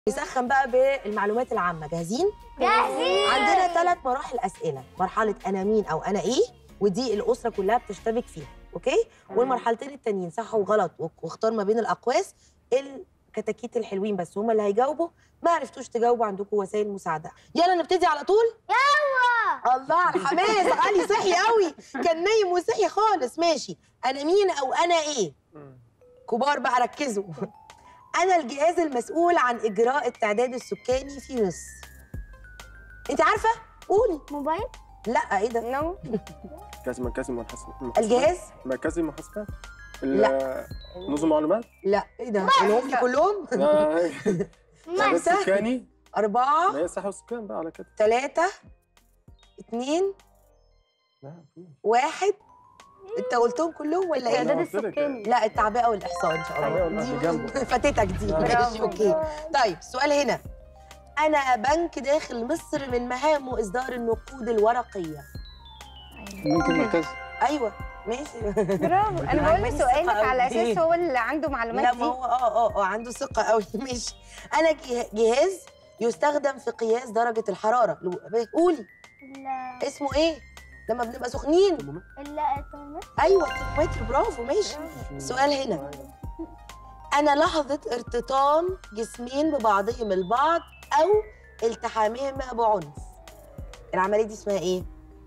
نسخن بقى بالمعلومات العامة جاهزين؟ جاهزين عندنا ثلاث مراحل أسئلة مرحلة أنا مين أو أنا إيه ودي الأسرة كلها بتشتبك فيها أوكي؟ والمرحلتين التانيين صح وغلط واختار ما بين الأقواس الكتاكيت الحلوين بس هم اللي هيجاوبوا ما عرفتوش تجاوبوا عندكم وسائل مساعدة يلا نبتدي على طول؟ يلا الله على الحماس علي صحي قوي كان نايم وصحي خالص ماشي أنا مين أو أنا إيه؟ كبار بقى ركزوا أنا الجهاز المسؤول عن إجراء التعداد السكاني في مصر. أنت عارفة؟ قولي. موبايل لا إيه ده؟ نو مركز مركزي محاسبة الجهاز؟ مركزي محاسبة لا. نظم معلومات لا إيه ده؟ قولهم لي كلهم؟ تعداد خمسة سكاني أربعة ما هي صحة وسكان بقى على كده ثلاثة اتنين لا في. واحد أنت قلتهم كلهم ولا إيه؟ التعداد قلت لك السكاني لا التعبئة والإحصاء إن شاء التعبئة الله والإحصاء دي جنبه. فاتتك دي برافو. ماشي أوكي طيب السؤال هنا أنا بنك داخل مصر من مهامه إصدار النقود الورقية ممكن مركز أيوه ماشي برافو انا بقول عجباني سؤالك الثقة على أوي. اساس هو اللي عنده معلومات لا دي ما هو اه اه اه عنده ثقة قوي ماشي أنا جه- جهاز يستخدم في قياس درجة الحرارة لو- قولي اسمه إيه؟ لما بنبقى سخنين أيوه الترمومتر برافو ماشي السؤال هنا أنا لحظة ارتطام جسمين ببعضهم البعض أو التحامهما بعنف العملية دي اسمها إيه؟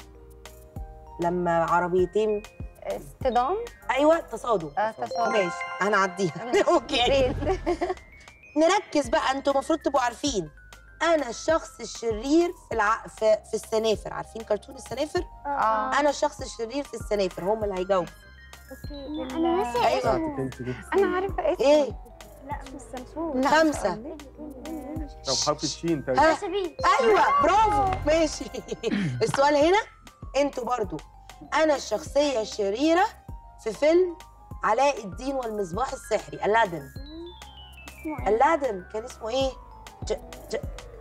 لما عربيتين اصطدام أيوه تصادم آه، تصادم ماشي هنعديها اوكي ريت. نركز بقى انتوا المفروض تبقوا عارفين انا الشخص الشرير في الع... في, في السنافر عارفين كرتون السنافر اه انا الشخص الشرير في السنافر هم اللي هيجاوبوا انا ناسيه أيوة. بتاعتك انت دي انا عارفه اسمه ايه لا مش سمسون خمسة. لو حرف الشين ها تقريبا ايوه برافو ماشي السؤال هنا انتوا برضو انا الشخصيه الشريره في فيلم علاء الدين والمصباح السحري الادم الادم كان اسمه ايه ج... ج...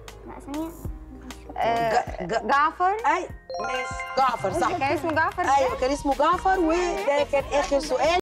آه، ج... ج... جعفر اي ماشي جعفر صح كان اسمه جعفر ايوه كان اسمه جعفر وده كان اخر سؤال